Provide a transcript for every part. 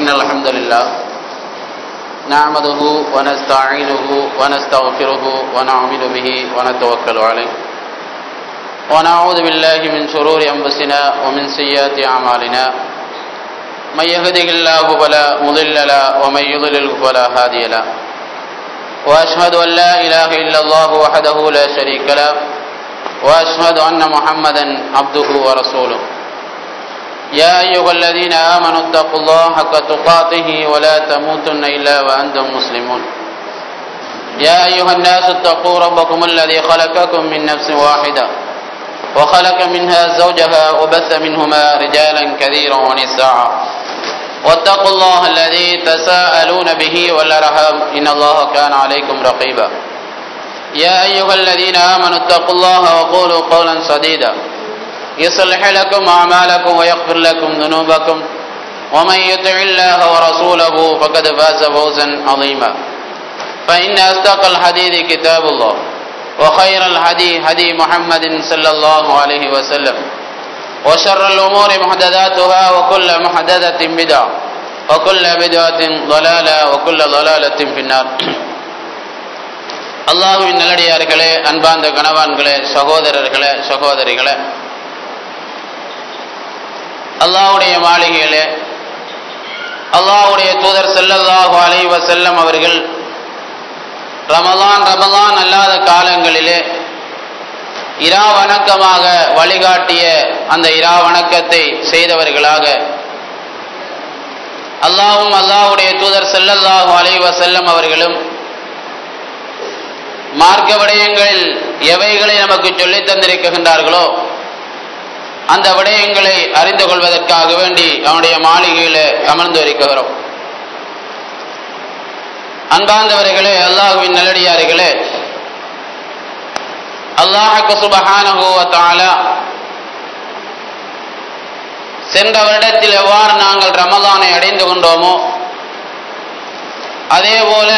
إن الحمد لله نعمده ونستعينه ونستغفره ونعمل به ونتوكل عليه ونعوذ بالله من شرور أنفسنا ومن سيئات أعمالنا من يهده الله فلا مضل له ومن يضلل فلا هادي له وأشهد أن لا إله إلا الله وحده لا شريك له وأشهد أن محمدا عبده ورسوله يا أيها الذين آمنوا اتقوا الله حق تقاته ولا تموتن إلا وأنتم مسلمون يا أيها الناس اتقوا ربكم الذي خلقكم من نفس واحدة وخلق منها زوجها وبث منهما رجالا كثيرا ونساء واتقوا الله الذي تساءلون به والأرحام إن الله كان عليكم رقيبا يا أيها الذين آمنوا اتقوا الله وقولوا قولا سديدا يصلح لكم أعمالكم ويغفر لكم ذنوبكم ومن يطع الله ورسوله فقد فاز فوزا عظيما فإن أصدق الحديث كتاب الله وخير الهدي هدي محمد صلى الله عليه وسلم وشر الأمور محدثاتها وكل محدثة بدعة وكل بدعة ضلالة وكل ضلالة في النار அல்லாஹுவின் நல்லடியார்களே அன்பார்ந்த கணவான்களே சகோதரர்களே சகோதரிகளே அல்லாஹுடைய மாளிகையிலே அல்லாஹுடைய தூதர் செல்லல்லாஹு அலைவ செல்லம் அவர்கள் ரமலான் ரமலான் அல்லாத காலங்களிலே இரா வணக்கமாக வழிகாட்டிய அந்த இரா வணக்கத்தை செய்தவர்களாக அல்லாஹும் அல்லாஹுடைய தூதர் செல்லல்லாஹு அலைவ செல்லம் அவர்களும் மார்க்க விடயங்களில் எவைகளை நமக்கு சொல்லித் தந்திருக்கின்றார்களோ அந்த விடயங்களை அறிந்து கொள்வதற்காக வேண்டி அவனுடைய மாளிகையில் அமர்ந்து இருக்கிறோம் அன்பார்ந்தவர்களே அல்லாஹுவின் நல்லடியார்களே அல்லாஹுக்கு சுபஹானகுவத்தால சென்ற வருடத்தில் எவ்வாறு நாங்கள் ரமலானை அடைந்து கொண்டோமோ அதே போல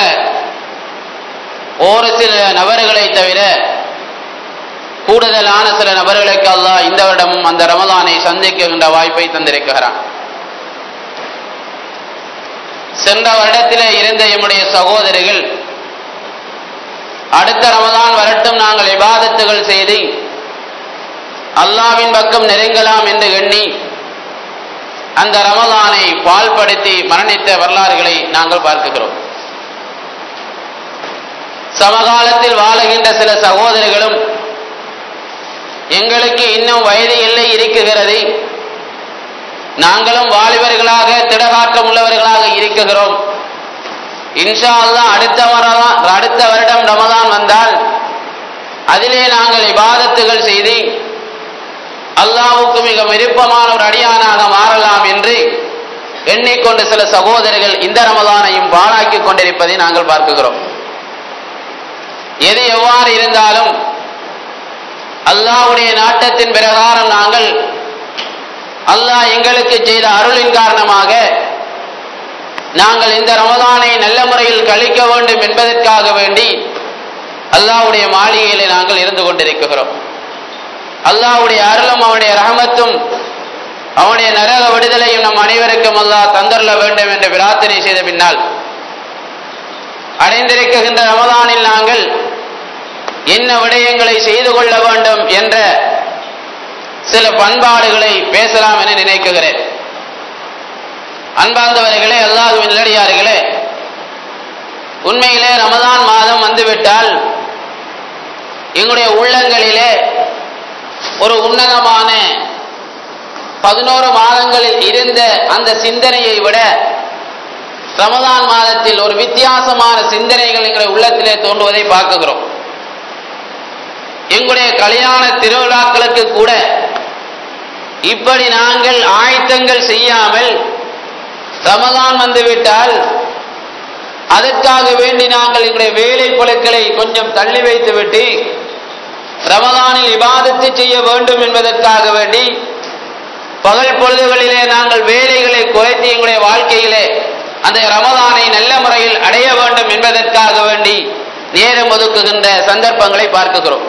ஒரு சில நபர்களை தவிர கூடுதலான சில நபர்களுக்கு அல்லாஹ் இந்த வருடமும் அந்த ரமதானை சந்திக்கின்ற வாய்ப்பை தந்திருக்கிறான் சென்ற வருடத்திலே இருந்த எம்முடைய சகோதரிகள் அடுத்த ரமதான் வரட்டும் நாங்கள் இபாதத்துகள் செய்து அல்லாவின் பக்கம் நெருங்கலாம் என்று எண்ணி அந்த ரமதானை பால்படுத்தி மரணித்த வரலாறுகளை நாங்கள் பார்க்கிறோம் சமகாலத்தில் வாழுகின்ற சில சகோதரிகளும் எங்களுக்கு இன்னும் வயது எல்லை இருக்குகிறது நாங்களும் வாலிபர்களாக திடகாற்றம் உள்ளவர்களாக இருக்குகிறோம் இன்ஷா அல்லா அடுத்த வரலாம் அடுத்த வருடம் ரமதான் வந்தால் அதிலே நாங்கள் இபாதத்துகள் செய்து அல்லாவுக்கு மிக விருப்பமான ஒரு அடியானாக மாறலாம் என்று எண்ணிக்கொண்டு சில சகோதரர்கள் இந்த ரமதானையும் பாழாக்கி கொண்டிருப்பதை நாங்கள் பார்க்கிறோம் எது எவ்வாறு இருந்தாலும் அல்லாவுடைய நாட்டத்தின் பிரகாரம் நாங்கள் அல்லாஹ் எங்களுக்கு செய்த அருளின் காரணமாக நாங்கள் இந்த ரமதானை நல்ல முறையில் கழிக்க வேண்டும் என்பதற்காக வேண்டி அல்லாவுடைய மாளிகையிலே நாங்கள் இருந்து கொண்டிருக்கிறோம் அல்லாவுடைய அருளும் அவனுடைய ரஹமத்தும் அவனுடைய நரக விடுதலையும் நம் அனைவருக்கும் அல்லாஹ் தந்தரல வேண்டும் என்று பிரார்த்தனை செய்த பின்னால் அடைந்திருக்கின்ற ரமதானில் நாங்கள் என்ன விடயங்களை செய்து கொள்ள வேண்டும் என்ற சில பண்பாடுகளை பேசலாம் என நினைக்குகிறேன் அன்பார்ந்தவர்களே அல்லாஹுவின் நிலடியார்களே உண்மையிலே ரமதான் மாதம் வந்துவிட்டால் எங்களுடைய உள்ளங்களிலே ஒரு உன்னதமான பதினோரு மாதங்களில் இருந்த அந்த சிந்தனையை விட ரமதான் மாதத்தில் ஒரு வித்தியாசமான சிந்தனைகள் எங்களுடைய உள்ளத்திலே தோன்றுவதை பார்க்குகிறோம் எங்களுடைய கல்யாண திருவிழாக்களுக்கு கூட இப்படி நாங்கள் ஆயத்தங்கள் செய்யாமல் ரமதான் வந்துவிட்டால் அதற்காக வேண்டி நாங்கள் எங்களுடைய வேலை பொருட்களை கொஞ்சம் தள்ளி வைத்துவிட்டு ரமதானில் இபாதத்தை செய்ய வேண்டும் என்பதற்காக வேண்டி பகல் பொழுதுகளிலே நாங்கள் வேலைகளை குறைத்து எங்களுடைய வாழ்க்கையிலே அந்த ரமதானை நல்ல முறையில் அடைய வேண்டும் என்பதற்காக வேண்டி நேரம் ஒதுக்குகின்ற சந்தர்ப்பங்களை பார்க்குகிறோம்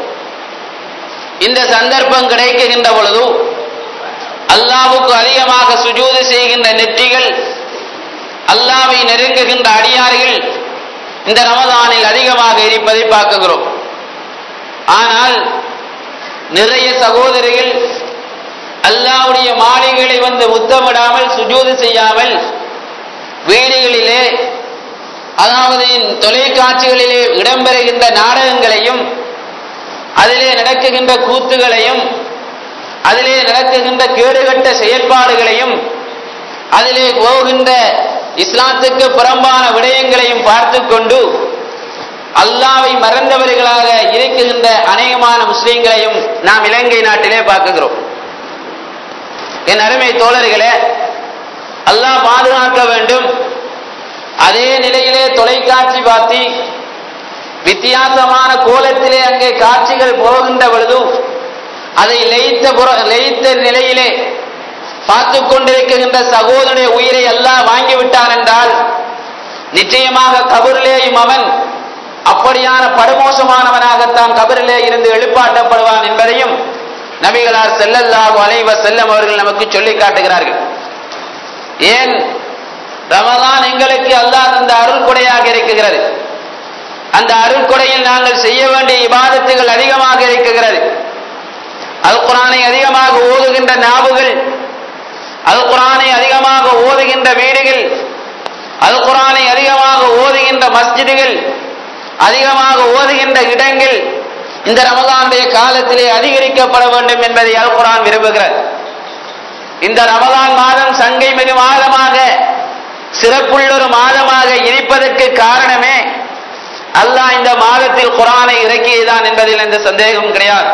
இந்த சந்தர்ப்பம் கிடைக்குகின்ற பொழுது அல்லாவுக்கு அதிகமாக சுஜூது செய்கின்ற நெற்றிகள் அல்லாவை நெருங்குகின்ற அடியார்கள் இந்த ரமதானில் அதிகமாக இருப்பதை பார்க்குகிறோம் ஆனால் நிறைய சகோதரிகள் அல்லாவுடைய மாளிகளை வந்து முத்தமிடாமல் சுஜூது செய்யாமல் வீடுகளிலே அதாவது தொலைக்காட்சிகளிலே இடம்பெறுகின்ற நாடகங்களையும் அதிலே நடக்குகின்ற கூத்துகளையும் அதிலே நடக்குகின்ற கேடுகட்ட செயற்பாடுகளையும் அதிலே போகின்ற இஸ்லாத்துக்கு புறம்பான விடயங்களையும் பார்த்து கொண்டு அல்லாவை மறந்தவர்களாக இருக்குகின்ற அநேகமான முஸ்லிம்களையும் நாம் இலங்கை நாட்டிலே பார்க்குகிறோம் என் அருமை தோழர்களே அல்லாஹ் பாதுகாக்க வேண்டும் அதே நிலையிலே தொலைக்காட்சி பார்த்தி வித்தியாசமான கோலத்திலே அங்கே காட்சிகள் போகின்ற பொழுது அதை லயித்த புற லயித்த நிலையிலே பார்த்து கொண்டிருக்கின்ற சகோதரனுடைய உயிரை எல்லாம் வாங்கிவிட்டான் என்றால் நிச்சயமாக கபரிலேயும் அவன் அப்படியான படுமோசமானவனாகத்தான் கபரிலே இருந்து எழுப்பாட்டப்படுவான் என்பதையும் நபிகளார் செல்லல்லாஹு அலைவ செல்லம் அவர்கள் நமக்கு சொல்லி காட்டுகிறார்கள் ஏன் ரமதான் எங்களுக்கு அல்லாஹ் அந்த அருள் கொடையாக இருக்குகிறது அந்த அருள் கொடையில் நாங்கள் செய்ய வேண்டிய இபாதத்துகள் அதிகமாக இருக்குகிறது அல் குரானை அதிகமாக ஓதுகின்ற நாவுகள் அல் குரானை அதிகமாக ஓதுகின்ற வீடுகள் அல் குரானை அதிகமாக ஓதுகின்ற மஸ்ஜிதுகள் அதிகமாக ஓதுகின்ற இடங்கள் இந்த ரமதானுடைய காலத்திலே அதிகரிக்கப்பட வேண்டும் என்பதை அல் குரான் விரும்புகிறது இந்த ரமதான் மாதம் சங்கை மிகு மாதமாக சிறப்புள்ளொரு மாதமாக இருப்பதற்கு காரணமே அல்லாஹ் இந்த மாதத்தில் குரானை இறக்கியதான் என்பதில் எந்த சந்தேகம் கிடையாது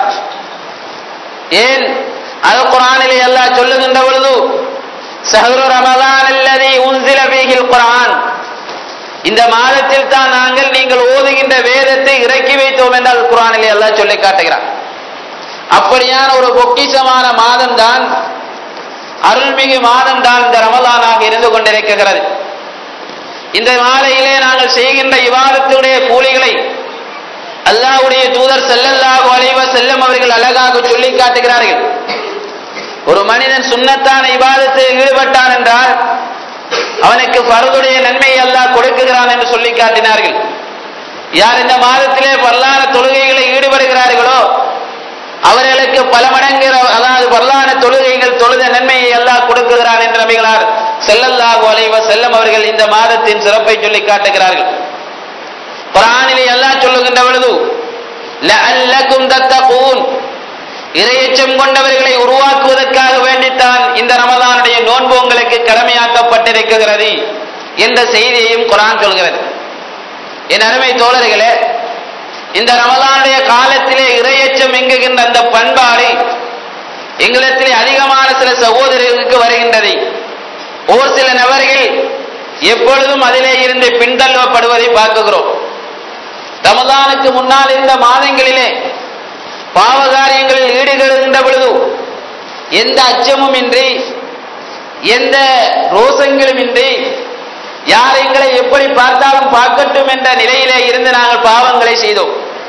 ஏன் அல் குரானிலே அல்லாஹ் சொல்லுகின்ற பொழுது சஹரு ரமதான் அல்லது உன்சில பீகில் குரான் இந்த மாதத்தில் தான் நாங்கள் நீங்கள் ஓதுகின்ற வேதத்தை இறக்கி வைத்தோம் என்றால் குரானிலே எல்லாம் சொல்லி காட்டுகிறார் அப்படியான ஒரு பொக்கிஷமான மாதம் தான் அருள்மிகு மாதம் தான் இந்த ரமலானாக இருந்து கொண்டிருக்கிறது இந்த மாலையிலே நாங்கள் செய்கின்ற இவாதத்துடைய கூலிகளை அல்லாவுடைய தூதர் செல்லல்லாஹு அலைவ செல்லம் அவர்கள் அழகாக சொல்லி காட்டுகிறார்கள் ஒரு மனிதன் சுண்ணத்தான இபாதத்தில் ஈடுபட்டான் என்றால் அவனுக்கு பருதுடைய நன்மையை அல்லாஹ் கொடுக்குகிறான் என்று சொல்லி காட்டினார்கள் யார் இந்த மாதத்திலே பல்லான தொழுகைகளை ஈடுபடுகிறார்களோ அவர்களுக்கு பல மடங்கு அதாவது பல்லான தொழுகைகள் தொழுத நன்மையை எல்லாம் கொடுக்குகிறான் என்று நம்பிகளார் செல்லல்லாஹு அலைவ செல்லம் அவர்கள் இந்த மாதத்தின் சிறப்பை சொல்லி காட்டுகிறார்கள் குரானிலே எல்லாம் சொல்லுகின்ற பொழுது லஅல்லக்கும் தத்தகூன் இரையச்சம் கொண்டவர்களை உருவாக்குவதற்காக வேண்டித்தான் இந்த ரமதானுடைய நோன்பு உங்களுக்கு கடமையாக்கப்பட்டிருக்கிறது என்ற செய்தியையும் குரான் சொல்கிறது என் அருமை தோழர்களே இந்த ரமதானுடைய காலத்திலே இரையச்சம் எங்குகின்ற அந்த பண்பாடு எங்களிடத்திலே அதிகமான சில சகோதரர்களுக்கு வருகின்றது ஒரு சில நபர்கள் எப்பொழுதும் அதிலே இருந்து பின்தள்ளப்படுவதை பார்க்குகிறோம் ரமதானுக்கு முன்னால் இருந்த மாதங்களிலே பாவகாரியங்களில் ஈடுபடுகின்ற பொழுது எந்த அச்சமும் இன்றி எந்த ரோசங்களும் இன்றி யார் எங்களை எப்படி பார்த்தாலும் பார்க்கட்டும் என்ற நிலையிலே இருந்து நாங்கள் பாவங்களை செய்தோம்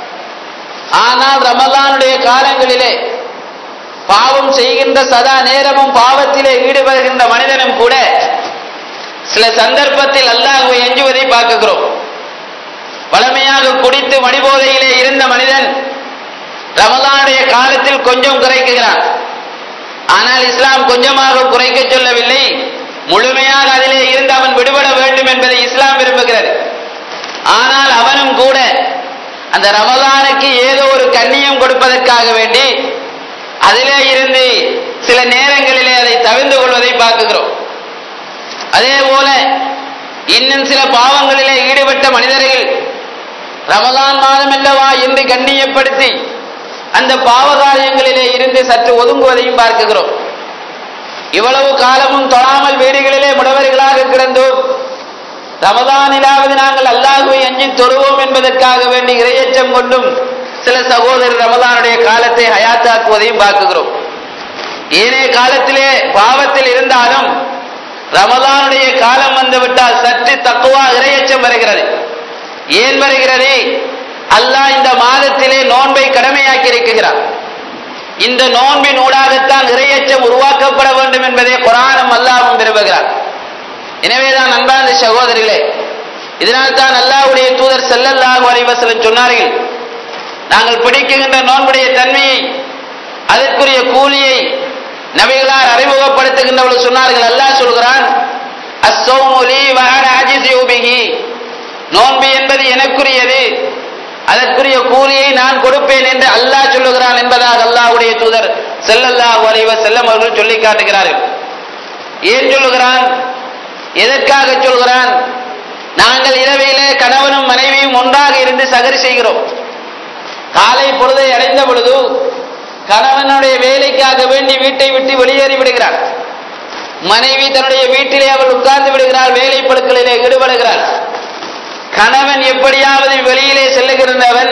ஆனால் ரமலானுடைய காலங்களிலே பாவம் செய்கின்ற சதா நேரமும் பாவத்திலே ஈடுபடுகின்ற மனிதனும் கூட சில சந்தர்ப்பத்தில் அல்லாஹுவை எஞ்சுவதை பார்க்குகிறோம் வளமையாக குடித்து மடிபோதையிலே இருந்த மனிதன் ரமலானுடைய காலத்தில் கொஞ்சம் குறைக்குகிறான் ஆனால் இஸ்லாம் கொஞ்சமாக குறைக்க சொல்லவில்லை முழுமையாக அதிலே இருந்து அவன் விடுபட வேண்டும் என்பதை இஸ்லாம் விரும்புகிறது ஆனால் அவனும் கூட அந்த ரமலானுக்கு ஏதோ ஒரு கண்ணியம் கொடுப்பதற்காக வேண்டி அதிலே இருந்து சில நேரங்களிலே அதை தவிர்ந்து கொள்வதை பார்க்குகிறோம் அதே போல இன்னும் சில பாவங்களிலே ஈடுபட்ட மனிதர்கள் ரமலான் மாதம் அல்லவா என்று கண்ணியப்படுத்தி அந்த பாவகாரியங்களிலே இருந்து சற்று ஒதுங்குவதையும் பார்க்குகிறோம் இவ்வளவு காலமும் தொழாமல் வீடுகளிலே முடவர்களாக கிடந்தோம் ரமதானிலாவது நாங்கள் அல்லாஹுவை அஞ்சி தொழுவோம் என்பதற்காக வேண்டி இரையச்சம் கொண்டும் சில சகோதரர் ரமதானுடைய காலத்தை ஹயாத்தாக்குவதையும் பார்க்குகிறோம் ஏனைய காலத்திலே பாவத்தில் இருந்தாலும் ரமதானுடைய காலம் வந்துவிட்டால் சற்று தக்குவா இரையச்சம் வருகிறது ஏன் வருகிறது அல்லாஹ் இந்த மாதத்திலே நோன்பை கடமையாக்கி இருக்கிறார் இந்த நோன்பின் ஊடாகத்தான் இரையச்சம் உருவாக்கப்பட வேண்டும் என்பதை குரானும் அல்லாவும் விரும்புகிறார் எனவேதான் அன்பார்ந்த சகோதரிகளே இதனால் தான் அல்லாஹ்வுடைய தூதர் ஸல்லல்லாஹு அலைஹி வஸல்லம் சொன்னார்கள் நாங்கள் பிடிக்கின்ற நோன்புடைய தன்மையை அதற்குரிய கூலியை நபிகளார் அறிமுகப்படுத்துகின்ற பொழுது சொன்னார்கள் அல்லாஹ் சொல்கிறான் அஸ்ஸௌமு லீ வ அன அஜிஸு பிஹி நோன்பு என்பது எனக்குரியது அதற்குரிய கூலியை நான் கொடுப்பேன் என்று அல்லாஹ் சொல்லுகிறான் என்பதாக அல்லாஹ்வுடைய தூதர் ஸல்லல்லாஹு அலைஹி வஸல்லம் அவர்கள் சொல்லி காட்டுகிறார்கள் ஏன் சொல்லுகிறான் எதற்காக சொல்கிறான் நாங்கள் இரவிலே கணவனும் மனைவியும் ஒன்றாக இருந்து சகரி செய்கிறோம் காலை பொழுதை அடைந்த பொழுது கணவனுடைய வேலைக்காக வேண்டி வீட்டை விட்டு வெளியேறி விடுகிறார் மனைவி தன்னுடைய வீட்டிலே அவள் உட்கார்ந்து விடுகிறாள் வேலை பழுக்களிலே ஈடுபடுகிறாள் கணவன் எப்படியாவது வெளியிலே செல்லுகின்றவன்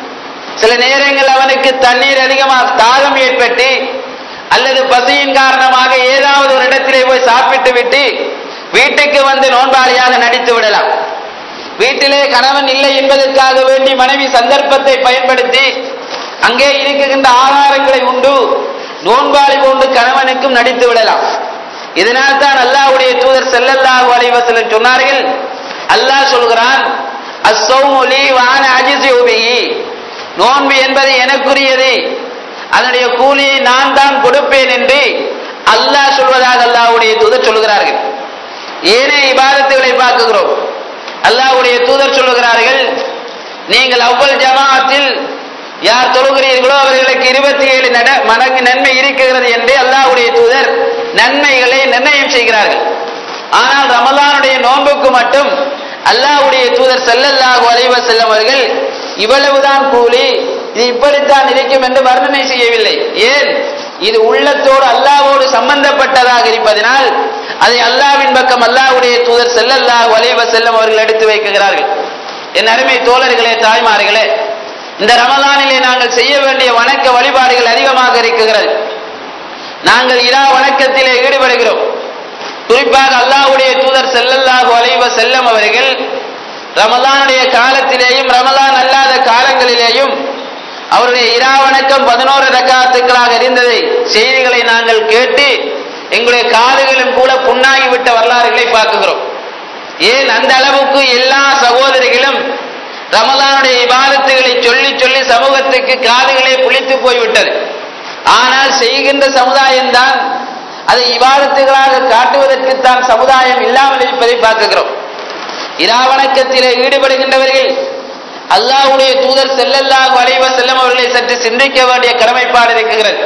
சில நேரங்கள் அவனுக்கு தண்ணீர் அதிகமாக தாகம் ஏற்பட்டு அல்லது பசியின் காரணமாக ஏதாவது ஒரு இடத்திலே போய் சாப்பிட்டு விட்டு வீட்டுக்கு வந்து நோன்பாளியாக நடித்து விடலாம் வீட்டிலே கணவன் இல்லை என்பதற்காக வேண்டி மனைவி சந்தர்ப்பத்தை பயன்படுத்தி அங்கே இருக்குகின்ற ஆகாரங்களை உண்டு நோன்பாளி போன்று கணவனுக்கும் நடித்து விடலாம் இதனால் தான் அல்லாஹ்வுடைய தூதர் ஸல்லல்லாஹு அலைஹி வஸல்லம் சொன்னார்கள் அல்லாஹ் சொல்கிறான் அஸ்ஸௌமு லீ வ அன அஜிஸு பிஹி நோன்பு என்பது எனக்குரியது அதனுடைய கூலியை நான் தான் கொடுப்பேன் என்று அல்லாஹ் சொல்வதாக அல்லாஹ்வுடைய தூதர் சொல்கிறார்கள் ஏனே இபாதத்துகளை பார்க்குகிறோம் அல்லாஹ்வுடைய தூதர் சொல்லுகிறார்கள் நீங்கள் அவ்வளவு ஜமாஅத்தில் யார் தொழுகிறீர்களோ அவர்களுக்கு இருபத்தி ஏழு நட மடங்கு நன்மை இருக்கிறது என்று அல்லாஹ்வுடைய தூதர் நன்மைகளை நிர்ணயம் செய்கிறார்கள் ஆனால் ரமலானுடைய நோன்புக்கு மட்டும் அல்லாஹ்வுடைய தூதர் ஸல்லல்லாஹு அலைஹி வஸல்லம் அவர்கள் இவ்வளவுதான் கூலி இது இப்படித்தான் இருக்கும் என்று வர்ணனை செய்யவில்லை ஏன் இது உள்ளத்தோடு அல்லாஹ்வோடு சம்பந்தப்பட்டதாக இருப்பதனால் அதை அல்லாஹ்வின் பக்கம் அல்லாஹ்வுடைய தூதர் ஸல்லல்லாஹு அலைஹி வஸல்லம் அவர்கள் எடுத்து வைக்கிறார்கள் என் அருமை தோழர்களே தாய்மார்களே இந்த ரமலானிலே நாங்கள் செய்ய வேண்டிய வணக்க வழிபாடுகள் அதிகமாக இருக்கிறது நாங்கள் இரா வணக்கத்திலே ஈடுபடுகிறோம் குறிப்பாக அல்லாஹ்வுடைய தூதர் ஸல்லல்லாஹு அலைஹி வஸல்லம் அவர்கள் ரமலானுடைய காலத்திலேயும் ரமலான் அல்லாத காலங்களிலேயும் அவருடைய இரா வணக்கம் பதினோரு ரக்காத்துக்களாக இருந்ததை செய்திகளை நாங்கள் கேட்டு எங்களுடைய காதுகளும் கூட புண்ணாகி விட்ட வரலாறுகளை பார்க்குகிறோம் ஏன் அந்த அளவுக்கு எல்லா சகோதரிகளும் ரமலானுடைய இபாதத்துகளை சொல்லி சொல்லி சமூகத்துக்கு காதுகளே புளித்து போய்விட்டது ஆனால் செய்கின்ற சமுதாயம்தான் அதை இபாதத்துகளாக காட்டுவதற்குத்தான் சமுதாயம் இல்லாமல் இருப்பதை பார்க்குகிறோம் இராவணக்கத்திலே ஈடுபடுகின்றவர்கள் அல்லாஹ்வுடைய தூதர் ஸல்லல்லாஹு அலைஹி வஸல்லம் அவர்களை சற்று சிந்திக்க வேண்டிய கடமைப்பாடு இருக்கிறது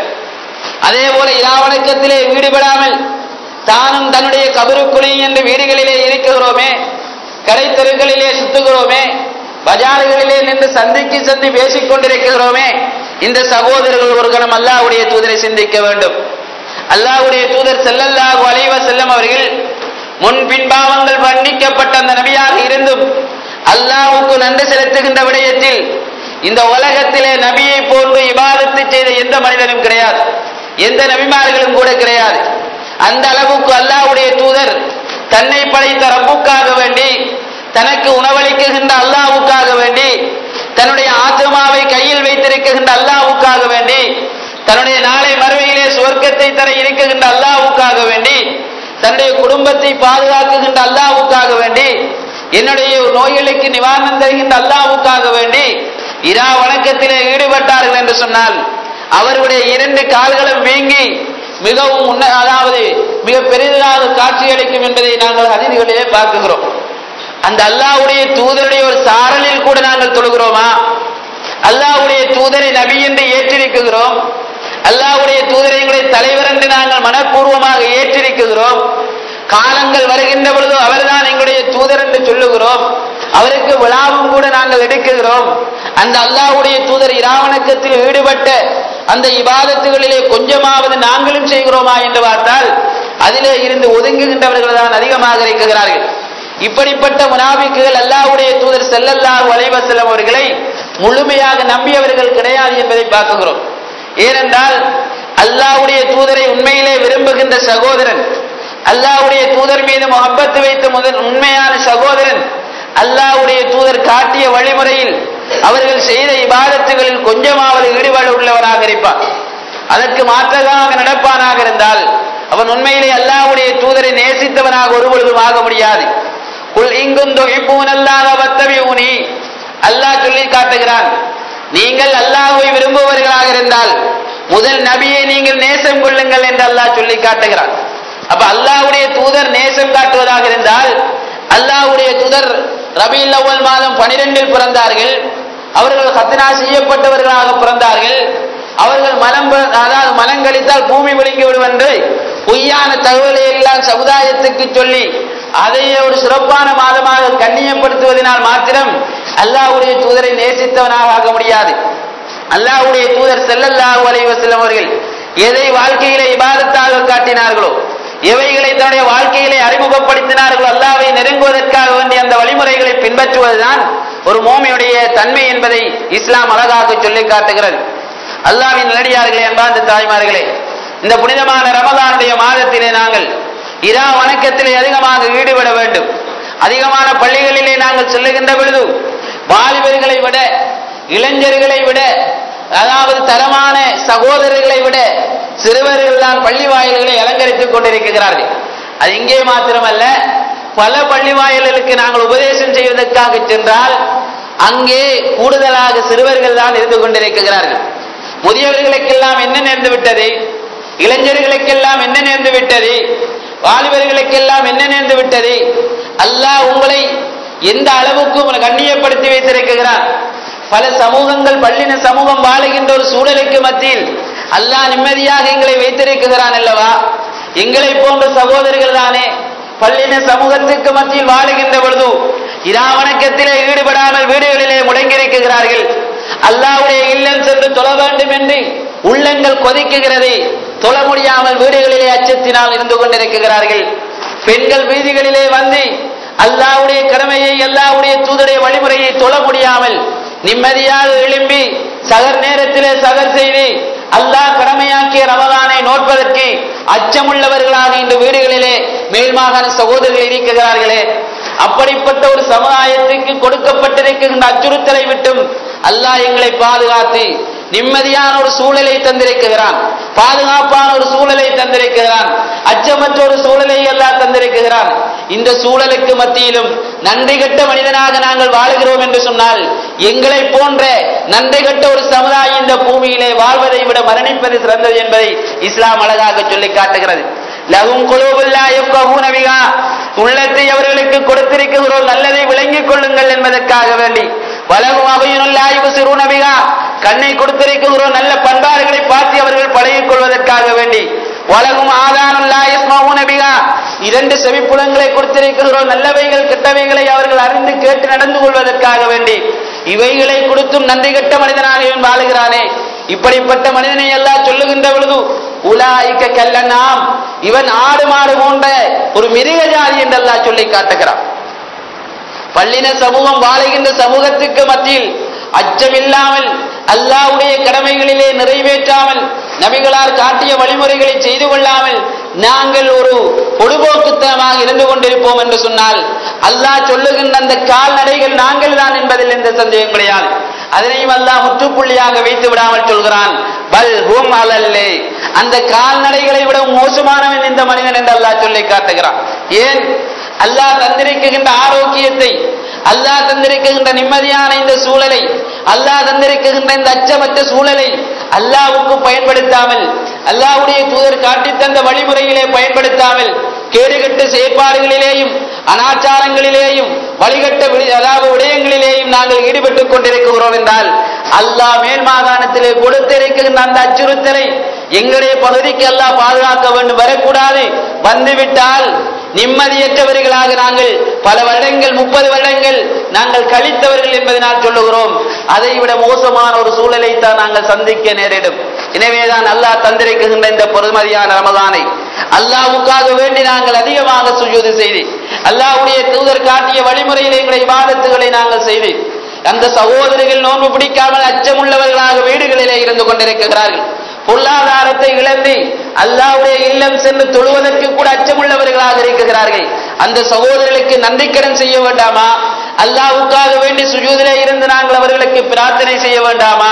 அதே போல இராவணக்கத்திலே ஈடுபடாமல் தானும் தன்னுடைய கபருக்குழி என்று வீடுகளிலே இருக்கிறோமே கடை தெருக்களிலே சுத்துகிறோமே பஜாறுகளிலே நின்று சந்திக்கு சந்தி பேசிக் கொண்டிருக்கிறோமே இந்த சகோதரர்கள் ஒரு கணம் அல்லாஹ்வுடைய தூதரை சிந்திக்க வேண்டும் அல்லாஹ்வுடைய தூதர் ஸல்லல்லாஹு அலைஹி வஸல்லம் அவர்கள் முன் பின்பாவங்கள் மன்னிக்கப்பட்ட அந்த நபியாக இருந்தும் அல்லாஹ்வுக்கு நன்றி செலுத்துகின்ற விடயத்தில் இந்த உலகத்திலே நபியை போன்று இபாதத்து செய்த எந்த மனிதனும் கிடையாது எந்த நபிமார்களும் கூட கிடையாது அந்த அளவுக்கு அல்லாஹ்வுடைய தூதர் தன்னை படைத்த ரப்புக்காக வேண்டி தனக்கு உணவளிக்குகின்ற அல்லாஹ்வுக்காக வேண்டி தன்னுடைய ஆத்மாவை கையில் வைத்திருக்கின்ற அல்லாஹ்வுக்காக வேண்டி தன்னுடைய நாளை மறுமையிலே சுவர்க்கத்தை தர இருக்குகின்ற அல்லாஹ்வுக்காக வேண்டி தன்னுடைய குடும்பத்தை பாதுகாக்குகின்ற அல்லாஹ்வுக்காக வேண்டி என்னுடைய நோய்களுக்கு நிவாரணம் தருகின்ற அல்லாஹ்வுக்காக வேண்டி இரா வணக்கத்திலே ஈடுபட்டார்கள் என்று சொன்னால் அவருடைய இரண்டு கால்களும் வீங்கி மிகவும் முன்ன அதாவது மிக பெரிதாக காட்சியளிக்கும் என்பதை நாங்கள் அதிதிகளிலே பார்க்குகிறோம் அந்த அல்லாஹ்வுடைய தூதருடைய ஒரு சாரலில் கூட நாங்கள் தொழுகிறோமா அல்லாஹ்வுடைய தூதரை நபி என்று ஏற்றிருக்குகிறோம் அல்லாஹ்வுடைய தூதரை எங்களுடைய தலைவர் என்று நாங்கள் மனப்பூர்வமாக ஏற்றிருக்குகிறோம் காலங்கள் வருகின்ற பொழுது அவர்தான் எங்களுடைய தூதர் என்று சொல்லுகிறோம் அவருக்கு விழாவும் கூட நாங்கள் எடுக்குகிறோம் அந்த அல்லாஹ்வுடைய தூதர் இராவணக்கத்தில் ஈடுபட்ட அந்த இபாதத்துகளிலே கொஞ்சமாவது நாங்களும் செய்கிறோமா என்று பார்த்தால் அதிலே இருந்து ஒதுங்குகின்றவர்கள் தான் அதிகமாக இருக்கிறார்கள் இப்படிப்பட்ட முனாபிக்குகள் அல்லாஹ்வுடைய தூதர் ஸல்லல்லாஹு அலைஹி வஸல்லம் அவர்களை முழுமையாக நம்பியவர்கள் கிடையாது என்பதை பார்க்கிறோம் ஏனென்றால் அல்லாஹ்வுடைய தூதரை உண்மையிலே விரும்புகின்ற சகோதரன் அல்லாஹ்வுடைய தூதர் மீது முகப்பத்து வைத்த முதல் உண்மையான சகோதரன் அல்லாஹ்வுடைய தூதர் காட்டிய வழிமுறையில் அவர்கள் செய்த இபாதத்துகளில் கொஞ்சமாவது ஈடுபாடு உள்ளவராக இருப்பார் அதற்கு மாற்றமாக நடப்பானாக இருந்தால் அவன் உண்மையிலே அல்லாஹ்வுடைய தூதரை நேசித்தவனாக ஒருபொழுதும் ஆக முடியாது குல் இங்கும் தொகைப்பூனல்லாக வத்தபியூனி அல்லாஹ் சொல்லி காட்டுகிறான் நீங்கள் அல்லாஹ்வை விரும்புபவர்களாக இருந்தால் முதல் நபியை நீங்கள் நேசம் கொள்ளுங்கள் என்று அல்லாஹ் சொல்லி காட்டுகிறான் அப்ப அல்லாஹ்வுடைய தூதர் நேசம் காட்டுவதாக இருந்தால் அல்லாஹ்வுடைய தூதர் ரபியுல் அவ்வல் மாதம் பனிரெண்டில் பிறந்தார்கள் அவர்கள் ஹத்னா செய்யப்பட்டவர்களாக பிறந்தார்கள் அவர்கள் மலம் ப- அதாவது மலம் கழித்தால் பூமி விழுங்கி விடும் என்று பொய்யான தகவலை எல்லாம் சமுதாயத்துக்கு சொல்லி அதை ஒரு சிறப்பான மாதமாக கண்ணியப்படுத்துவதனால் மாத்திரம் அல்லாஹ்வுடைய தூதரை நேசித்தவனாக ஆக முடியாது அல்லாஹ்வுடைய தூதர் ஸல்லல்லாஹு அலைஹி வஸல்லம் அவர்கள் எதை வாழ்க்கையிலே இபாதத்தாக காட்டினார்களோ எவைகளை தன்னுடைய வாழ்க்கையிலே அறிமுகப்படுத்தினார்களோ அல்லாஹ்வை நெருங்குவதற்காக வேண்டிய அந்த வழிமுறைகளை பின்பற்றுவதுதான் ஒரு மோமியுடைய தன்மை என்பதை இஸ்லாம் அழகாக சொல்லி காட்டுகிறது அல்லாஹ்வின் நல்லடியார்களே அன்பார்ந்த தாய்மார்களே இந்த புனிதமான ரமதானுடைய மாதத்திலே நாங்கள் இரா வணக்கத்திலே அதிகமாக ஈடுபட வேண்டும் அதிகமான பள்ளிகளிலே நாங்கள் செல்லுகின்ற பொழுது வாலிபர்களை விட இளைஞர்களை விட அதாவது தரமான சகோதரர்களை விட சிறுவர்கள் தான் பள்ளி வாயில்களை அலங்கரித்துக் கொண்டிருக்கிறார்கள் அது இங்கே மாத்திரமல்ல பல பள்ளி வாயில்களுக்கு நாங்கள் உபதேசம் செய்வதற்காக சென்றால் அங்கே கூடுதலாக சிறுவர்கள் தான் இருந்து கொண்டிருக்கிறார்கள் முதியவர்களுக்கெல்லாம் என்ன நேர்ந்து விட்டது இளைஞர்களுக்கெல்லாம் என்ன நேர்ந்து விட்டது வாலிபர்களுக்கெல்லாம் என்ன நேர்ந்து விட்டது அல்லாஹ் உங்களை எந்த அளவுக்கு உங்களை கண்ணியப்படுத்தி வைத்திருக்கிறான் பல சமூகங்கள் பள்ளின சமூகம் வாழுகின்ற ஒரு சூழலுக்கு மத்தியில் அல்லாஹ் நிம்மதியாக எங்களை வைத்திருக்கிறான் அல்லவா எங்களை போன்ற சகோதரர்கள் தானே பள்ளின சமூகத்துக்கு மத்தியில் வாழுகின்ற பொழுது இரா வணக்கத்திலே ஈடுபடாமல் வீடுகளிலே முடங்கியிருக்கிறார்கள் அல்லாஹ்வுடைய இல்லம் சென்று தொழ வேண்டும் என்று உள்ளங்கள் கொதிக்குகிறது தொழ முடியாமல் வீடுகளிலே அச்சத்தினால் இருந்து கொண்டிருக்கிறார்கள் பெண்கள் வீதிகளிலே வந்து அல்லாஹ்வுடைய கடமையை அல்லாஹ்வுடைய தூதருடைய வழிமுறையை தொழ முடியாமல் நிம்மதியாக எழும்பி சகர் நேரத்திலே சகர் செய்து அல்லாஹ் கடமையாக்கிய ரமதானை நோட்பதற்கு அச்சமுள்ளவர்களாக இந்த வீடுகளிலே மேல்மாகாண சகோதரர்கள் இருக்கிறார்களே அப்படிப்பட்ட ஒரு சமுதாயத்துக்கு கொடுக்கப்பட்டிருக்கின்ற அச்சுறுத்தலை விட்டும் அல்லாஹ் எங்களை பாதுகாத்து நிம்மதியான ஒரு சூழலை தந்திருக்கிறான் பாதுகாப்பான ஒரு சூழலை தந்திருக்கிறான் அச்சமற்ற ஒரு சூழலை எல்லாம் தந்திருக்கிறான் இந்த சூழலுக்கு மத்தியிலும் நன்றி கெட்ட மனிதனாக நாங்கள் வாழுகிறோம் என்று சொன்னால் எங்களை போன்ற நன்றி கெட்ட ஒரு சமுதாயம் இந்த பூமியிலே வாழ்வதை விட மரணிப்பது சிறந்தது என்பதை இஸ்லாம் அழகாக சொல்லி காட்டுகிறது லகும் குலூபுல்லா யஃப்கஹூன பிஹா உள்ளத்தை அவர்களுக்கு கொடுத்திருக்கிறோம் நல்லதை விளங்கிக் கொள்ளுங்கள் என்பதற்காக வேண்டி வலகும் அபயுனுல்லா யுபசிரூன பிஹா கண்ணை கொடுத்திருக்கிறோம் நல்ல பண்பாடுகளை பார்த்து அவர்கள் பழகிக் கொள்வதற்காக வேண்டி வலகும் ஆதானுல்லா யஸ்மஹூன பிஹா இரண்டு செவிப்புலங்களை கொடுத்திருக்கிறோம் நல்லவைகள் கெட்டவைகளை அவர்கள் அறிந்து கேட்டு நடந்து கொள்வதற்காக வேண்டி இவைகளை கொடுத்தும் நன்றி கெட்ட மனிதனாக இவன் வாழுகிறானே இப்படிப்பட்ட மனிதனை எல்லாம் சொல்லுகின்ற பொழுது உலாய்க்க கல்லனாம் இவன் ஆடு மாடு போன்ற ஒரு மிருக ஜாதி என்றெல்லாம் சொல்லி காட்டுகிறான் பள்ளின சமூகம் வாழுகின்ற சமூகத்துக்கு மத்தியில் அச்சமில்லாமல் அல்லாஹ்வுடைய கடமைகளிலே நிறைவேற்றாமல் நபிகளார் காட்டிய வழிமுறைகளை செய்து கொள்ளாமல் நாங்கள் ஒரு பொடுபோக்குத்தனமாக இருந்து கொண்டிருப்போம் என்று சொன்னால் அல்லாஹ் சொல்லுகின்ற அந்த கால்நடைகள் நாங்கள் தான் என்பதில் எந்த சந்தேகம் கிடையாது அதனையும் அல்லாஹ் முற்றுப்புள்ளியாக வைத்து விடாமல் சொல்கிறான் பல் ஹும் அலல்லே அந்த கால்நடைகளை விட மோசமானவன் இந்த மனிதன் என்று அல்லாஹ் சொல்லி காட்டுகிறான் ஏன் அல்லாஹ் தந்திருக்கின்ற ஆரோக்கியத்தை அல்லாஹ் தந்திருக்கின்ற நிம்மதியான இந்த சூழலை அல்லாஹ் தந்திருக்கின்ற இந்த அச்சமற்ற சூழலை அல்லாஹ்வுக்கு பயன்படுத்தாமல் அல்லாஹ்வுடைய தூதர் காட்டித் தந்த வழிமுறையிலே பயன்படுத்தாமல் கேடுகட்ட செயற்பாடுகளிலேயும் அனாச்சாரங்களிலேயும் வழிகட்ட விடி- அதாவது விடயங்களிலேயும் நாங்கள் ஈடுபட்டுக் கொண்டிருக்கிறோம் என்றால் அல்லாஹ் மேல் மாகாணத்திலே கொடுத்திருக்கின்ற அந்த அச்சுறுத்தலை எங்களுடைய பகுதிக்கு அல்லாஹ் பாதுகாக்க வேண்டும் வரக்கூடாது வந்துவிட்டால் நிம்மதியற்றவர்களாக நாங்கள் பல வருடங்கள் முப்பது வருடங்கள் நாங்கள் கழித்தவர்கள் என்பதனால் சொல்லுகிறோம் அதை விட மோசமான ஒரு சூழலை தான் நாங்கள் சந்திக்க நேரிடும் எனவேதான் அல்லாஹ் தந்திருக்கின்ற இந்த பொறுமதியான ரமதானை அல்லாஹ்வுக்காக வேண்டி நாங்கள் அதிகமாக சுஜூது செய்து அல்லாஹ்வுடைய தூதர் காட்டிய வழிமுறையில் எங்களுடைய இபாதத்துகளை நாங்கள் செய்து அந்த சகோதரிகள் நோன்பு பிடிக்காமல் அச்சமுள்ளவர்களாக வீடுகளிலே இருந்து கொண்டிருக்கிறார்கள் பொருளாதாரத்தை இழந்து அல்லாஹ்வுடைய இல்லம் சென்று தொழுவதற்கு கூட அச்சமுள்ளவர்களாக இருக்கிறார்கள் அந்த சகோதரர்களுக்கு நன்றிக்கடன் செய்ய வேண்டாமா அல்லாஹ்வுக்காக வேண்டி சுஜூதிலே இருந்து நாங்கள் அவர்களுக்கு பிரார்த்தனை செய்ய வேண்டாமா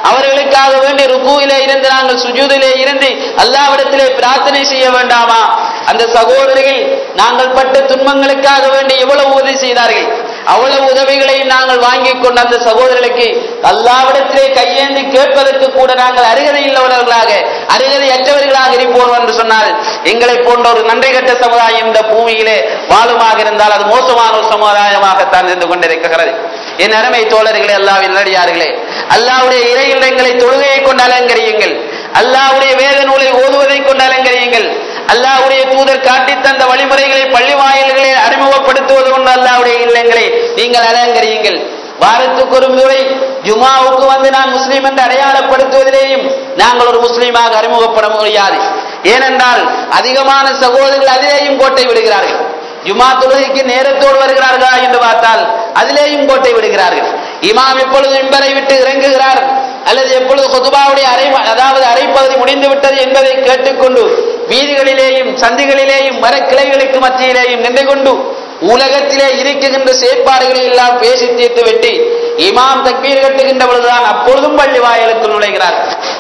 அவர்களுக்காக வேண்டி ருக்குவிலே இருந்து நாங்கள் சுஜூதிலே இருந்து அல்லாவிடத்திலே பிரார்த்தனை செய்ய வேண்டாமா அந்த சகோதரிகள் நாங்கள் பட்ட துன்பங்களுக்காக வேண்டி எவ்வளவு உதவி செய்தார்கள் அவ்வளவு உதவிகளையும் நாங்கள் வாங்கிக் கொண்ட அந்த சகோதரர்களுக்கு அல்லாவிடத்திலே கையேந்தி கேட்பதற்கு கூட நாங்கள் அருகதை உள்ளவர்களாக அருகதை அற்றவர்களாக இருப்போம் என்று சொன்னால் எங்களை போன்ற ஒரு நன்றி கட்ட சமுதாயம் இந்த பூமியிலே வாழுமாக இருந்தால் அது மோசமான ஒரு சமுதாயமாகத்தான் இருந்து கொண்டிருக்கிறது என் அருமை தோழர்களே அல்லாவின் நல்லடியார்களே அல்லாவுடைய இறை இல்லங்களை தொழுகையை கொண்டு அலங்கரியுங்கள் அல்லாவுடைய வேத நூலை ஓதுவதை கொண்டு அலங்கரியுங்கள் அல்லாவுடைய தூதர் காட்டி தந்த வழிமுறைகளை பள்ளி வாயில்களை அறிமுகப்படுத்துவது கொண்டு அல்லாவுடைய இல்லங்களை நீங்கள் அலங்கரியுங்கள் வாரத்துக்கு ஒரு முறை ஜுமாவுக்கு வந்து நான் முஸ்லீம் என்று அடையாளப்படுத்துவதிலேயும் நாங்கள் ஒரு முஸ்லீமாக அறிமுகப்பட முடியாது ஏனென்றால் அதிகமான சகோதரர்கள் அதிலேயும் கோட்டை விடுகிறார்கள் ஜுமா தொழுகைக்கு நேரத்தோடு வருகிறார்களா என்று பார்த்தால் அதிலேயும் கோட்டை விடுகிறார்கள் இமாம் எப்பொழுது மிம்பரை விட்டு இறங்குகிறார் அல்லது எப்பொழுது கொதுபாவுடைய அரை அதாவது அரைப்பகுதி முடிந்து விட்டது என்பதை கேட்டுக்கொண்டு வீதிகளிலேயும் சந்திகளிலேயும் மரக்கிளைகளுக்கு மத்தியிலேயும் நின்று கொண்டு உலகத்திலே இருக்குகின்ற செயற்பாடுகளை எல்லாம் பேசி தீர்த்து விட்டு இமாம் தக்பீர் கட்டுகின்ற பொழுதுதான் அப்பொழுதும் பள்ளி வாயிலுக்குள் நுழைகிறார்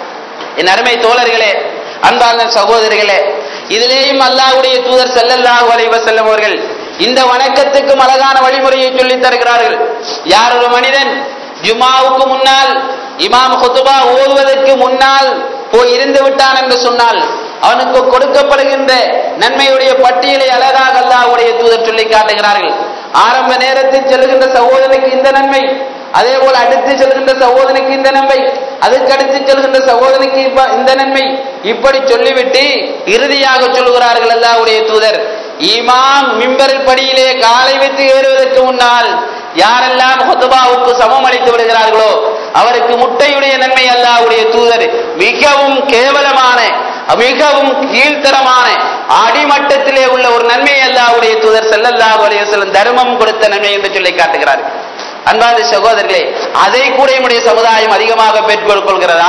என் அருமை தோழர்களே அன்பார்ந்த சகோதரிகளே இதிலேயும் அல்லாஹ்வுடைய தூதர் ஸல்லல்லாஹு அலைஹி வஸல்லம் அவர்கள் இந்த வணக்கத்துக்கும் அழகான வழிமுறையை சொல்லித் தருகிறார்கள் யார் ஒரு மனிதன் ஜுமாவுக்கு முன்னால் இமாம் குத்துபா ஓதுவதற்கு முன்னால் போய் இருந்து விட்டான் என்று சொன்னால் அவனுக்கு கொடுக்கப்படுகின்ற நன்மையுடைய பட்டியலை அழகாக அல்லாஹ்வுடைய தூதர் சொல்லி காட்டுகிறார்கள் ஆரம்ப நேரத்தில் செல்கின்ற சகோதரனுக்கு இந்த நன்மை அதே போல அடுத்து செல்கின்ற சகோதரனுக்கு இந்த நன்மை அதுக்கு அடுத்து செல்கின்ற சகோதரனுக்கு இப்ப- இந்த நன்மை இப்படி சொல்லிவிட்டு இறுதியாக சொல்கிறார்கள் அல்லாஹ்வுடைய தூதர் ஈமாம் மிம்பரில் படியிலே காலை வைத்து ஏறுவதற்கு முன்னால் யாரெல்லாம் ஹுத்பாவுக்கு சமம் அளித்து விடுகிறார்களோ அவருக்கு முட்டையுடைய நன்மை அல்லாஹ்வுடைய தூதர் மிகவும் கேவலமான மிகவும் கீழ்த்தரமான அடிமட்டத்திலே உள்ள ஒரு நன்மை அல்லாஹ்வுடைய தூதர் ஸல்லல்லாஹு அலைஹி வஸல்லம் தர்மம் கொடுத்த நன்மை என்று சொல்லி காட்டுகிறார்கள் அன்பார்ந்த சகோதரர்களே அதை கூட நம்முடைய சமுதாயம் அதிகமாக பெற்றுக்கொள்கிறதா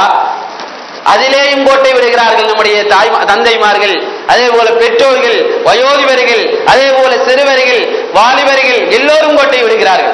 அதிலேயும் கோட்டை விடுகிறார்கள் நம்முடைய தாய் தந்தைமார்கள் அதே போல பெற்றோர்கள் வயோதிபர்கள் அதே போல சிறுவர்கள் வாலிபர்கள் எல்லோரும் கோட்டை விடுகிறார்கள்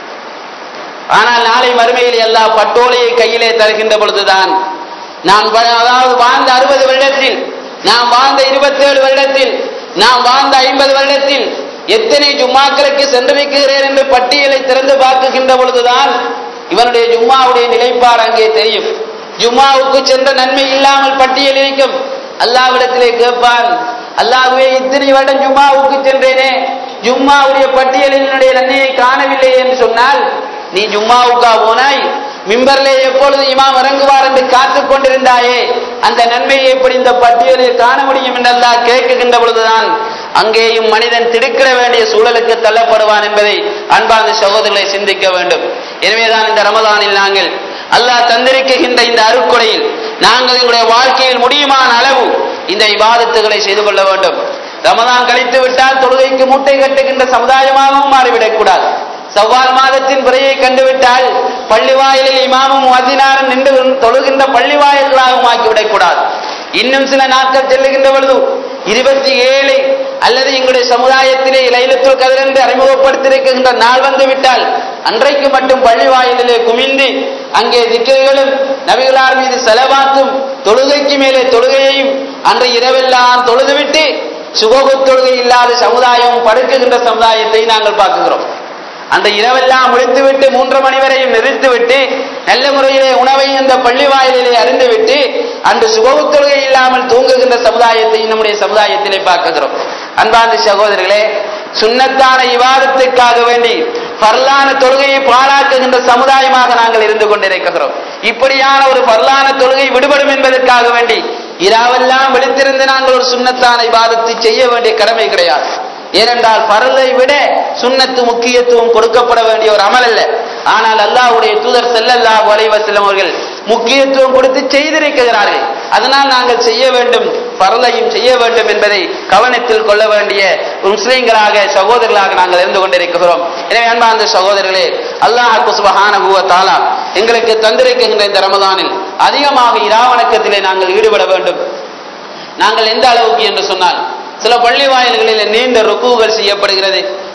ஆனால் நாளை மறுமையில் எல்லா பட்டோலையை கையிலே தருகின்ற பொழுதுதான் நான் வ- அதாவது வாழ்ந்த அறுபது வருடத்தில் நான் வாழ்ந்த இருபத்தேழு வருடத்தில் நான் வாழ்ந்த ஐம்பது வருடத்தில் எத்தனை ஜும்மாக்களுக்கு சென்றிருக்கிறேன் என்று பட்டியலை திறந்து பார்க்குகின்ற பொழுதுதான் இவனுடைய ஜும்மாவுடைய நிலைப்பாடு அங்கே தெரியும் ஜும்மாவுக்கு சென்ற நன்மை இல்லாமல் பட்டியல் இருக்கும் அல்லாவிடத்திலே கேட்பான் அல்லாஹ்வே இத்தனை வருடம் ஜும்மாவுக்கு சென்றேனே ஜும்மாவுடைய பட்டியலில் என்னுடைய நன்மையை காணவில்லை என்று சொன்னால் நீ ஜும்மாவுக்கா போனாய் மிம்பர்லே எப்பொழுது இமாம் இறங்குவார் என்று காத்துக் கொண்டிருந்தாயே அந்த நன்மையை எப்படி இந்த பட்டியலில் காண முடியும் என்றெல்லாம் கேட்குகின்ற பொழுதுதான் அங்கேயும் மனிதன் திடுக்கிட வேண்டிய சூழலுக்கு தள்ளப்படுவான் என்பதை அன்பார்ந்த சகோதரர்களை சிந்திக்க வேண்டும் எனவேதான் இந்த ரமதானில் நாங்கள் அல்லாஹ் தந்திருக்கின்ற இந்த அருட்கொடையில் நாங்கள் எங்களுடைய வாழ்க்கையில் முடியுமான அளவு இந்த இபாதத்துகளை செய்து கொள்ள வேண்டும் ரமதான் கழித்து விட்டால் தொழுகைக்கு மூட்டை கட்டுகின்ற சமுதாயமாகவும் மாறிவிடக் கூடாது சவ்வால் மாதத்தின் பிறையை கண்டுவிட்டால் பள்ளி வாயிலில் இமாமும் மதினாரும் நின்று தொழுகின்ற பள்ளி வாயில்களாகவும் ஆக்கிவிடக் கூடாது இன்னும் சில நாட்கள் செல்லுகின்ற பொழுது இருபத்தி ஏழு அல்லது எங்களுடைய சமுதாயத்திலே லைலத்துல் கதிர் என்று அறிமுகப்படுத்தியிருக்கின்ற நாள் வந்து விட்டால் அன்றைக்கு மட்டும் பள்ளி வாயிலிலே குமிந்து அங்கே திக்கர்களும் நபிகளார் மீது செலவாக்கும் தொழுகைக்கு மேலே தொழுகையையும் அன்று இரவெல்லாம் தொழுதுவிட்டு சுககு தொழுகை இல்லாத சமுதாயம் படுக்குகின்ற சமுதாயத்தை நாங்கள் பார்க்குகிறோம் அந்த இரவெல்லாம் முடித்துவிட்டு மூன்று மணி வரையும் நிறுத்திவிட்டு நல்ல முறையிலே உணவை இந்த பள்ளி வாயிலிலே அறிந்துவிட்டு அன்று சுகவு தொழுகை இல்லாமல் தூங்குகின்ற சமுதாயத்தை நம்முடைய சமுதாயத்திலே பார்க்கிறோம் அன்பார்ந்த சகோதரர்களே சுன்னத்தான இவாதத்துக்காக வேண்டி பர்லான தொழுகையை பாழாக்குகின்ற சமுதாயமாக நாங்கள் இருந்து கொண்டிருக்கிறோம் இப்படியான ஒரு பர்லான தொழுகை விடுபடும் என்பதற்காக வேண்டி இரவெல்லாம் விழித்திருந்து நாங்கள் ஒரு சுன்னத்தான இபாதத்தை செய்ய வேண்டிய கடமை கிடையாது ஏனென்றால் பரலை விட சுன்னத்து முக்கியத்துவம் கொடுக்கப்பட வேண்டிய ஒரு அமல் அல்ல ஆனால் அல்லாஹ்வுடைய தூதர் ஸல்லல்லாஹு அலைஹி வஸல்லம் அவர்கள் முக்கியத்துவம் கொடுத்து செய்திருக்கிறார்கள் அதனால் நாங்கள் செய்ய வேண்டும் பரலையும் செய்ய வேண்டும் என்பதை கவனத்தில் கொள்ள வேண்டிய ஒரு முஸ்லிம்களாக சகோதரர்களாக நாங்கள் இருந்து கொண்டிருக்கிறோம் எனவே அன்பார்ந்த சகோதரர்களே அல்லாஹ் சுப்ஹானஹு வ தஆலா எங்களுக்கு தந்திருக்கின்ற இந்த ரமதானில் அதிகமாக இராவணக்கத்திலே நாங்கள் ஈடுபட வேண்டும் நாங்கள் எந்த அளவுக்கு என்று சொன்னால் சில பள்ளி வாயில்களில் நீண்ட ருக்குகள் செய்யப்படுகிறது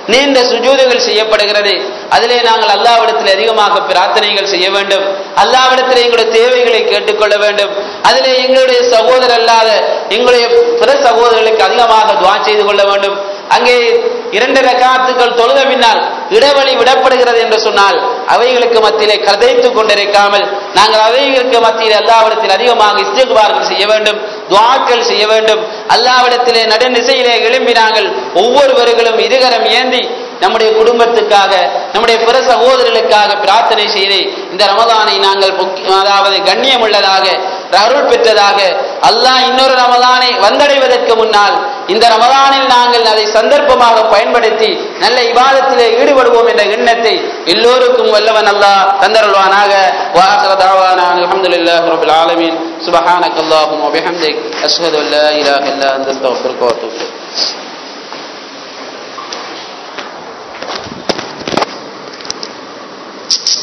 நீண்ட சுஜூதுகள் செய்யப்படுகிறது அதிலே நாங்கள் அல்லாவிடத்தில் அதிகமாக பிரார்த்தனைகள் செய்ய வேண்டும் அல்லாவிடத்தில் எங்களுடைய தேவைகளை கேட்டுக்கொள்ள வேண்டும் அதிலே எங்களுடைய சகோதரர் அல்லாத எங்களுடைய பிற சகோதரர்களுக்கு அதிகமாக துவா செய்து கொள்ள வேண்டும் அங்கே இரண்டு ரகாத்துக்கள் தொழுத பின்னால் இடைவெளி விடப்படுகிறது என்று சொன்னால் அவைகளுக்கு மத்தியிலே கதைத்துக் கொண்டிருக்காமல் நாங்கள் அவைகளுக்கு மத்தியில் அல்லாவிடத்தில் அதிகமாக இஸ்திகுபார்கள் செய்ய வேண்டும் துவாக்கள் செய்ய வேண்டும் அல்லாவிடத்திலே நடுநிசையிலே எழும்பி நாங்கள் ஒவ்வொருவர்களும் இருகரம் ஏந்தி நம்முடைய குடும்பத்துக்காக நம்முடைய பிற சகோதரர்களுக்காக பிரார்த்தனை செய்து இந்த ரமதானை நாங்கள் அதாவது கண்ணியம் உள்ளதாக அருள் பெற்றதாக அல்லாஹ் இன்னொரு ரமதானை வந்தடைவதற்கு முன்னால் இந்த ரமதானில் நாங்கள் அதை சந்தர்ப்பமாக பயன்படுத்தி நல்ல இபாதத்திலே ஈடுபடுவோம் என்ற எண்ணத்தை எல்லோருக்கும் வல்லவன் அல்லாஹ் தந்தருள்வானாக வாஹர தாவானா அல்ஹம்துலில்லாஹி ரப்பில் ஆலமீன் சுப்ஹானக அல்லாஹும்ம வபிஹம்திக் அஷ்ஹது அன் லா இலாஹ இல்லா அன்த அஸ்தக்ஃபிருக வ அத்தூபு இலைக் you